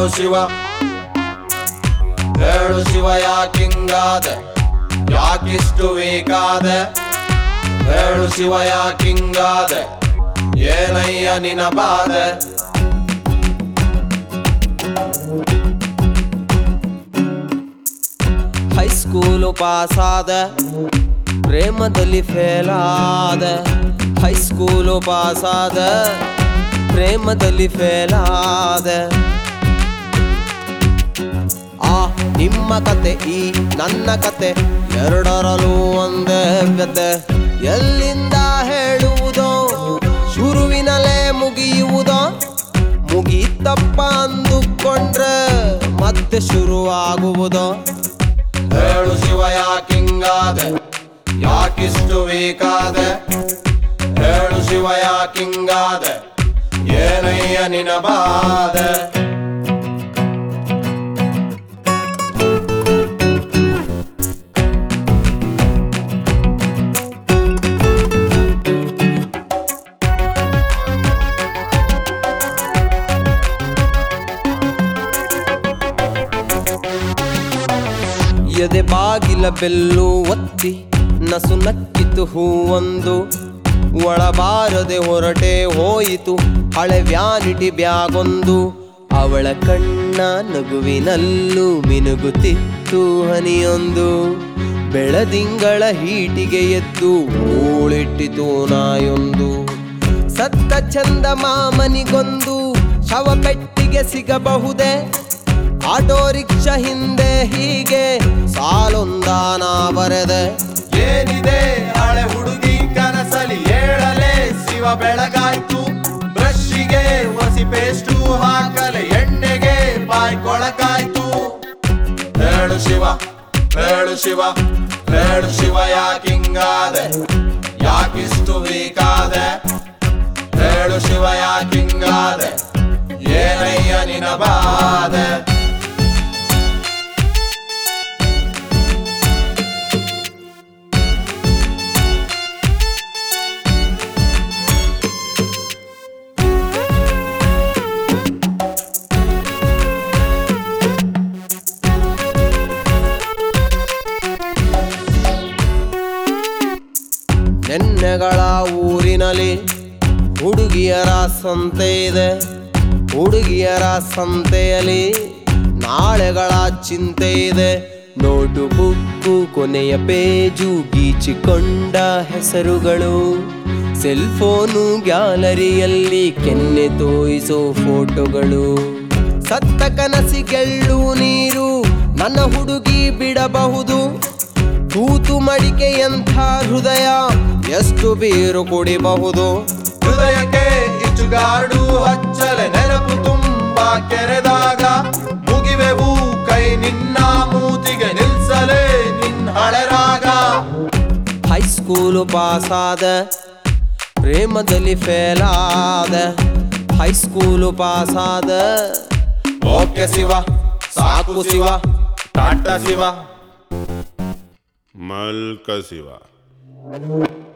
ಶಿವ ಹೇಳು ಶಿವ ಯಾಕಿಂಗಾದೆ ಯಾಕಿಷ್ಟು ಬೇಕಾದೆ ಹೇಳು ಶಿವ ಯಾಕಿಂಗಾದೆ ಏನಯ್ಯ ನಿನ ಬಾದೆ ಹೈಸ್ಕೂಲು ಪಾಸಾದ ಪ್ರೇಮದಲ್ಲಿ ಫೇಲ್ ಆದ ಹೈಸ್ಕೂಲು ಪಾಸಾದ ಪ್ರೇಮದಲ್ಲಿ ಫೇಲ್ ಆದ ಆ ನಿಮ್ಮ ಕತೆ ಈ ನನ್ನ ಕತೆ ಎರಡರಲ್ಲೂ ಒಂದೇ ವ್ಯತೆ ಎಲ್ಲಿಂದ ಹೇಳುವುದೋ ಶುರುವಿನಲ್ಲೇ ಮುಗಿಯುವುದೋ ಮುಗಿತಪ್ಪ ಅಂದುಕೊಂಡ್ರೆ ಮತ್ತೆ ಶುರುವಾಗುವುದೋ ಹೇಳು ಶಿವ ಯಾಕಿಂಗಾದೆ ಯಾಕಿಷ್ಟು ಬೇಕಾದೆ ಹೇಳು ಶಿವ ಯಾಕಿಂಗಾದೆ ಏನಯ್ಯ ನಿನ ಬಾದೆ ಎದೆ ಬಾಗಿಲ ಬೆಲ್ಲು ಒತ್ತಿ ನಸು ನಕ್ಕಿತು ಹೂವೊಂದು ಒಳಬಾರದೆ ಹೊರಟೆ ಹೋಯಿತು ಹಳೆ ವ್ಯಾನಿಟಿ ಬ್ಯಾಗೊಂದು ಅವಳ ಕಣ್ಣ ನಗುವಿನಲ್ಲೂ ಮಿನುಗುತ್ತಿತ್ತು ಹನಿಯೊಂದು ಬೆಳದಿಂಗಳ ಹೀಟಿಗೆ ಎದ್ದು ಹೂಳಿಟ್ಟಿತು ನಾಯೊಂದು ಸತ್ತ ಚಂದ ಮಾಮನಿಗೊಂದು ಶವ ಪೆಟ್ಟಿಗೆ ಸಿಗಬಹುದೇ ಆಟೋ ರಿಕ್ಷಾ ಹಿಂದೆ ಹೀಗೆ ಸಾಲೊಂದಾನ ಬರೆದೆ ಏನಿದೆ ಹಳೆ ಹುಡುಗಿ ಕನಸಲಿ ಹೇಳಲೆ ಶಿವ ಬೆಳಗಾಯ್ತು ಬ್ರಷ್ಗೆ ಒಸಿ ಪೇಸ್ಟು ಹಾಕಲೆ ಎಣ್ಣೆಗೆ ಬಾಯ್ ಕೊಳಕಾಯ್ತು ಹೇಳು ಶಿವ ಹೇಳು ಶಿವ ಹೇಳು ಶಿವ ಯಾಕಿಂಗಾದೆ ಯಾಕಿಷ್ಟು ಬೇಕಾದೆ ಹೇಳು ಶಿವ ಯಾಕಿಂಗಾದೆ ಏನಯ್ಯ ನಿನ ಬಾದೆ ನೆನ್ನೆಗಳ ಊರಿನಲ್ಲಿ ಹುಡುಗಿಯರ ಸಂತೆ ಇದೆ ಹುಡುಗಿಯರ ಸಂತೆಯಲ್ಲಿ ನಾಳೆಗಳ ಚಿಂತೆ ಇದೆ ನೋಟು ಬುಕ್ಕು ಕೊನೆಯ ಪೇಜು ಗೀಚಿಕೊಂಡ ಹೆಸರುಗಳು ಸೆಲ್ ಫೋನು ಗ್ಯಾಲರಿಯಲ್ಲಿ ಕೆನ್ನೆ ತೋಯಿಸೋ ಫೋಟೋಗಳು ಸತ್ತ ಕನಸಿಗೆಳ್ಳು ನೀರು ನನ್ನ ಹುಡುಗಿ ಬಿಡಬಹುದು ತೂತು ಮಡಿಕೆಯಂಥ ಹೃದಯ ಎಷ್ಟು ಬೀರು ಕುಡಿಬಹುದು ಹೃದಯಕ್ಕೆ ಇಚ್ಚುಗಾಡು ಹಚ್ಚಲೆ ನೆನಪು ತುಂಬಾ ಕೆರೆದಾಗ ಮುಗಿವೆವು ಕೈ ನಿನ್ನ ಮೂತಿಗೆ ನಿಲ್ಸಲೇ ನಿನ್ನ ಹಳೆರಾಗ ಹೈಸ್ಕೂಲು ಪಾಸಾದ ಪ್ರೇಮದಲ್ಲಿ ಫೇಲ್ ಆದ ಹೈಸ್ಕೂಲು ಪಾಸಾದ ಓಕೆ ಶಿವ ಸಾಕು ಶಿವ ಟಾಟಾ ಶಿವ ಮಲ್ಕ ಶಿವ